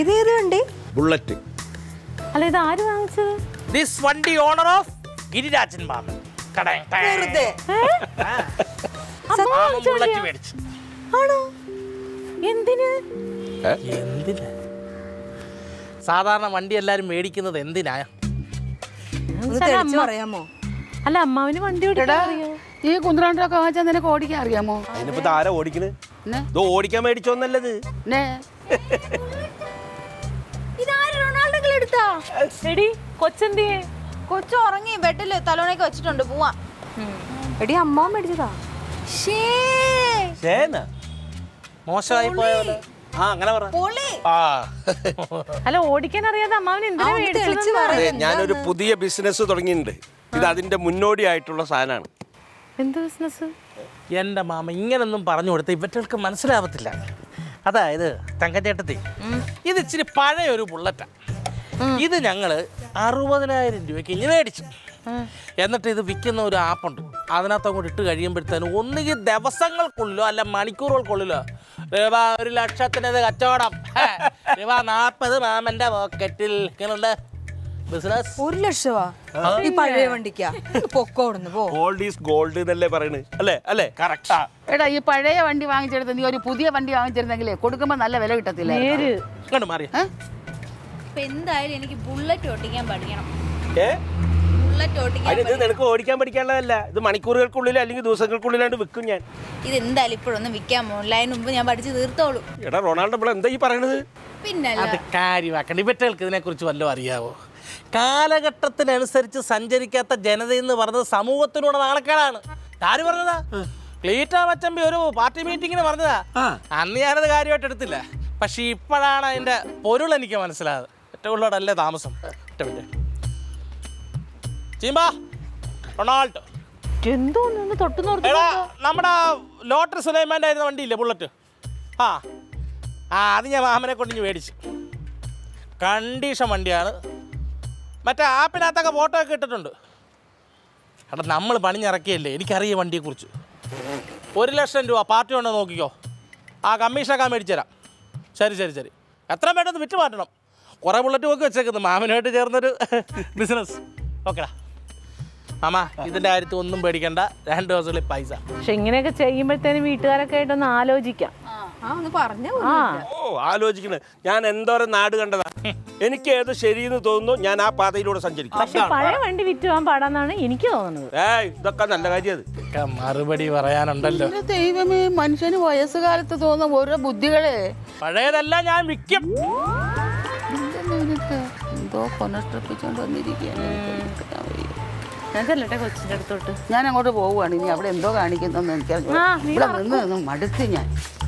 ഇതേത് വണ്ടി ബുള്ളറ്റ് അല്ല ഇത് ആര് വാങ്ങിച്ചത് ദിസ് വണ്ടി ഓണർ ഓഫ് ഗിരിരാജൻ മാമൻ കട വെറുതെ മാമൻ ബുള്ളറ്റ് മേടിച്ചു ആണോ എന്തിന് എന്തിനാ സാധാരണ വണ്ടി എല്ലാരും മേടിക്കുന്നത് എന്തിനാ ഒന്ന് തെളിച്ച് പറയാമോ അല്ല അമ്മാവിന് വണ്ടി ഓടിക്കാൻ എടാ അറിയോ ഈ കുന്ത്രണ്ടൊക്കെ വാങ്ങിച്ചാൽ നിനക്ക് ഓടിക്കാൻ അറിയാമോ അതിനിപ്പോ ഇത് ആരാ ഓടിക്കണ് പിന്നെ ഇത് ഓടിക്കാൻ മേടിച്ചോന്നല്ലത് പിന്നെ ഇതാര് റൊണാൾഡോ എടുത്താ എടി കൊച്ചെന്തിയെ കൊച്ചു ഉറങ്ങി ബെഡില് തലോണയൊക്കെ വെച്ചിട്ടുണ്ട് പോവാ എടി അമ്മാവൻ മേടിച്ചതാ ഷേ ശേന മോശമായി പോയത് ആ അങ്ങനെ പറ പൊളി ആ അല്ല ഓടിക്കാൻ അറിയാതെ അമ്മാവൻ എന്തിനാ ഒന്ന് തെളിച്ച് മേടിച്ചത് പറ അതെ ഞാനൊരു പുതിയ ബിസിനസ് തുടങ്ങിയിട്ടുണ്ട് ഇത് അതിന്റെ മുന്നോടിയായിട്ടുള്ള സാധനമാണ് എന്ത് ബിസിനസ് എൻ്റെ മാമ ഇങ്ങനൊന്നും പറഞ്ഞു കൊടുത്ത ഇവറ്റകൾക്ക് മനസ്സിലാവത്തില്ല അതായത് തങ്കച്ചേട്ടത്തി ഇത് ഇച്ചിരി പഴയ ഒരു ബുള്ളറ്റാ ഇത് ഞങ്ങള് അറുപതിനായിരം രൂപയ്ക്ക് ഇനി മേടിച്ചു എന്നിട്ട് ഇത് വിൽക്കുന്ന ഒരു ആപ്പുണ്ട് അതിനകത്ത് അങ്ങോട്ട് ഇട്ട് കഴിയുമ്പോഴത്തേനും ഒന്നുകിൽ ദിവസങ്ങൾക്കുള്ളിലോ അല്ല മണിക്കൂറുകൾക്കുള്ളിലോ രൂപ ഒരു ലക്ഷത്തിനത് കച്ചവടം ഹേ, രൂപ നാൽപ്പത് മാമന്റെ പോക്കറ്റിൽ ഇങ്ങനെയുണ്ട് ബിസിനസ് ഒരു ലക്ഷമാ ഈ പഴയ വണ്ടിക്കാ പൊക്കോടുന്നു പോ ഗോൾഡ് ഈസ് ഗോൾഡ് എന്നല്ലേ പറയണ് അല്ലേ അല്ലേ കറക്റ്റ് എടാ ഈ പഴയ വണ്ടി വാങ്ങിച്ചെടുത്ത് നീ ഒരു പുതിയ വണ്ടി വാങ്ങിച്ചിരുന്നെങ്കിലേ കൊടുക്കുമ്പോൾ നല്ല വില കിട്ടത്തില്ല നേര് ഇങ്ങോട്ട് മാറിയ ഇപ്പൊ എന്തായാലും എനിക്ക് ബുള്ളറ്റ് ഓട്ടിക്കാൻ പഠിക്കണം ഏ ബുള്ളറ്റ് ഓട്ടിക്കാൻ അതിന് ഇത് നിനക്ക് ഓടിക്കാൻ പഠിക്കാനുള്ളതല്ല ഇത് മണിക്കൂറുകൾക്കുള്ളിൽ അല്ലെങ്കിൽ ദിവസങ്ങൾക്കുള്ളിലാണ്ട് വിൽക്കും ഞാൻ ഇത് എന്തായാലും ഇപ്പോഴൊന്നും വിൽക്കാൻ പോകില്ല അതിന് മുമ്പ് ഞാൻ പഠിച്ച് തീർത്തോളൂ എടാ റൊണാൾഡോ ഇപ്പോൾ എന്താ ഈ പറയണത് പിന്നല്ല അത് കാര്യമാക്കണ്ട ഇവറ്റകൾക്ക് ഇതിനെക്കുറിച്ച് വല്ലതും അറിയാവോ കാലഘട്ടത്തിനനുസരിച്ച് സഞ്ചരിക്കാത്ത ജനത എന്ന് പറഞ്ഞത് സമൂഹത്തിനൂടെ നാണക്കേടാണ് ആര് പറഞ്ഞതാ ക്ലീറ്റ മച്ചമ്പി ഒരു പാർട്ടി മീറ്റിങ്ങിന് പറഞ്ഞതാ അന്ന് ഞാനത് കാര്യമായിട്ട് എടുത്തില്ല പക്ഷെ ഇപ്പോഴാണ് അതിന്റെ പൊരുൾ എനിക്ക് മനസ്സിലായത് ഒറ്റ താമസം ഒറ്റ മിനിറ്റ് ചീമ്പാ റൊണാൾഡോ എന്തോന്നു തൊട്ടു നോർത്ത് എടാ നമ്മുടെ ലോട്ടറി സുലൈമാൻ്റെ ആയിരുന്ന വണ്ടിയില്ലേ ബുള്ളറ്റ് ആ ആ അത് ഞാൻ മാമനെ കൊണ്ട് ഇങ്ങ് മേടിച്ചു കണ്ടീഷൻ വണ്ടിയാണ് മറ്റേ ആപ്പിനകത്തൊക്കെ ഫോട്ടോ ഒക്കെ ഇട്ടിട്ടുണ്ട് എടാ നമ്മൾ പണിഞ്ഞിറക്കിയല്ലേ എനിക്കറിയാം വണ്ടിയെക്കുറിച്ച് ഒരു ലക്ഷം രൂപ പാർട്ടി ഉണ്ടോ നോക്കിക്കോ ആ കമ്മീഷനൊക്കെ മേടിച്ചു തരാം ശരി ശരി ശരി എത്ര പെട്ടെന്ന് വിറ്റ് മാറ്റണം കുറേ ബുള്ളറ്റ് നോക്കി വെച്ചേക്കുന്നു മാമനുമായിട്ട് ചേർന്നൊരു ബിസിനസ് ഓക്കെടാ മാമ ഇതിൻ്റെ കാര്യത്തിൽ ഒന്നും പേടിക്കണ്ട രണ്ട് ദിവസത്തിൽ പൈസ പക്ഷെ ഇങ്ങനെയൊക്കെ ചെയ്യുമ്പോഴത്തേനും വീട്ടുകാരൊക്കെ ആയിട്ടൊന്ന് ആലോചിക്കാം ആ ഒന്ന് പറഞ്ഞ ആ ഓ ആലോചിക്കണേ ഞാൻ എന്തോരം നാട് കണ്ടതാ എനിക്ക് ഏത് ശരിയെന്ന് തോന്നുന്നു ഞാൻ ആ പാതയിലൂടെ സഞ്ചരിക്കും പക്ഷെ പഴയ വണ്ടി വിറ്റ് പോകാൻ പാടാന്നാണ് എനിക്ക് തോന്നുന്നത് ഏയ് ഇതൊക്കെ നല്ല കാര്യം അത് ഒക്കെ മറുപടി പറയാനുണ്ടല്ലോ എന്റെ ദൈവമേ മനുഷ്യന് വയസ്സുകാലത്ത് തോന്നുന്ന ഓരോ ബുദ്ധികളെ പഴയതെല്ലാം ഞാൻ വിൽക്കും എന്തെന്ന് നിനക്ക് എന്തോ കൊനഷ്ടിപ്പിച്ചോണ്ട് വന്നിരിക്കുകയാണ് ഞാൻ ചെല്ലട്ടെ കൊച്ചിൻ്റെ അടുത്തോട്ട് ഞാൻ അങ്ങോട്ട് പോവുകയാണ് ഇനി അവിടെ എന്തോ കാണിക്കുന്നെന്ന് എനിക്കറിഞ്ഞു ആ, നീ ഇവിടെ നിന്ന് നിന്ന് മടുത്ത് ഞാൻ